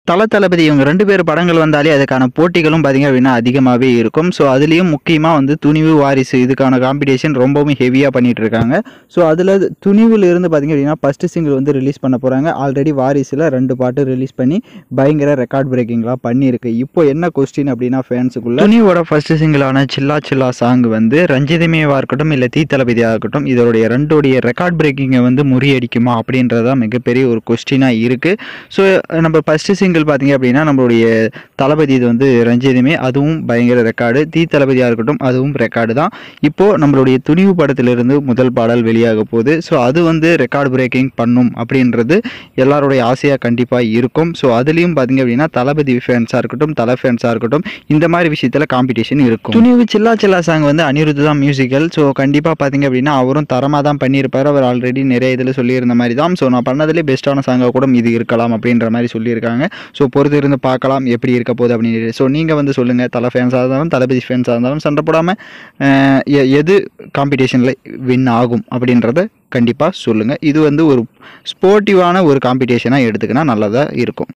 தல தளபதி இவங்க ரெண்டு பேர் படங்கள் வந்தாலே அதுக்கான போட்டிகளும் பார்த்திங்க அப்படின்னா அதிகமாகவே இருக்கும் ஸோ அதுலேயும் முக்கியமாக வந்து துணிவு வாரிசு இதுக்கான காம்படிஷன் ரொம்பவும் ஹெவியாக பண்ணிட்டு இருக்காங்க ஸோ அதில் துணிவில் இருந்து பார்த்திங்க அப்படின்னா ஃபஸ்ட்டு சிங்கிள் வந்து ரிலீஸ் பண்ண போகிறாங்க ஆல்ரெடி வாரிசில் ரெண்டு பாட்டு ரிலீஸ் பண்ணி பயங்கர ரெக்கார்ட் பிரேக்கிங்லாம் பண்ணியிருக்கு இப்போ என்ன கொஸ்டின் அப்படின்னா ஃபேன்ஸுக்குள்ள துணிவோட ஃபர்ஸ்ட் சிங்கிளான சில்லா சில்லா சாங் வந்து ரஞ்சிதமேவா இருக்கட்டும் இல்லை தீ தளபதியாக இருக்கட்டும் இதோடைய ரெண்டோடைய ரெக்கார்ட் பிரேக்கிங்கை வந்து முறியடிக்குமா அப்படின்றதான் மிகப்பெரிய ஒரு கொஸ்டினாக இருக்குது ஸோ நம்ம ஃபஸ்ட்டு சிங்கிள் பார்த்தீங்க அப்படின்னா நம்மளுடைய தளபதி இது வந்து ரஞ்சிதமே அதுவும் பயங்கர ரெக்கார்டு தீ தளபதியாக இருக்கட்டும் அதுவும் ரெக்கார்டு தான் இப்போது நம்மளுடைய துணிவு படத்திலிருந்து முதல் பாடல் வெளியாக போகுது ஸோ அது வந்து ரெக்கார்ட் பிரேக்கிங் பண்ணும் அப்படின்றது எல்லாருடைய ஆசையாக கண்டிப்பாக இருக்கும் ஸோ அதுலேயும் பார்த்தீங்க அப்படின்னா தளபதி ஃபேன்ஸாக இருக்கட்டும் தலை ஃபேன்ஸாக இருக்கட்டும் இந்த மாதிரி விஷயத்தில் காம்படிஷன் இருக்கும் துணிவு சில்லா சில்லா சாங் வந்து அனிருத் தான் மியூசிக்கல் ஸோ கண்டிப்பாக பார்த்தீங்க அப்படின்னா அவரும் தரமாக தான் பண்ணியிருப்பார் அவர் ஆல்ரெடி நிறைய இதில் சொல்லியிருந்த மாதிரி தான் ஸோ நான் பண்ணதுலேயே பெஸ்ட்டான சாங்காக கூட இது இருக்கலாம் அப்படின்ற மாதிரி சொல்லியிருக்காங்க ஸோ பொறுத்து இருந்து பார்க்கலாம் எப்படி இருக்க போகுது அப்படின்னு ஸோ நீங்கள் வந்து சொல்லுங்கள் தலை ஃபேன்ஸாக இருந்தாலும் தளபதி ஃபேன்ஸாக இருந்தாலும் சண்டை போடாமல் அஹ், எ- எது காம்படிஷனில் வின் ஆகும் அப்படின்றத கண்டிப்பாக சொல்லுங்கள் இது வந்து ஒரு ஸ்போர்ட்டிவான ஒரு காம்படிஷனாக எடுத்துக்கினா நல்லதாக இருக்கும்